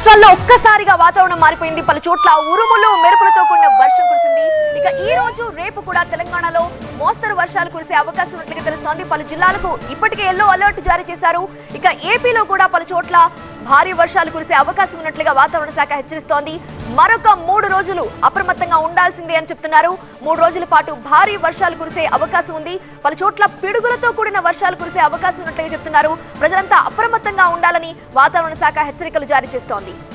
రాష్ట్రాల్లో ఒక్కసారిగా వాతావరణం మారిపోయింది పలు చోట్ల ఉరుములు మెరుపులతో కూడిన వర్షం కురిసింది ఇక ఈ రోజు రేపు కూడా తెలంగాణలో మోస్తరు వర్షాలు కురిసే అవకాశం ఉన్నట్లుగా తెలుస్తోంది పలు జిల్లాలకు ఇప్పటికే ఎల్లో అలర్ట్ జారీ చేశారు ఇక ఏపీలో కూడా పలు చోట్ల భారీ వర్షాలు కురిసే అవకాశం ఉన్నట్లుగా వాతావరణ శాఖ హెచ్చరిస్తోంది మరొక మూడు రోజులు అప్రమత్తంగా ఉండాల్సిందే అని చెప్తున్నారు మూడు రోజుల పాటు భారీ వర్షాలు కురిసే అవకాశం ఉంది పలు చోట్ల పిడుగులతో కూడిన వర్షాలు కురిసే అవకాశం ఉన్నట్లుగా చెప్తున్నారు ప్రజలంతా అప్రమత్తంగా ఉండాలని వాతావరణ శాఖ హెచ్చరికలు జారీ చేస్తోంది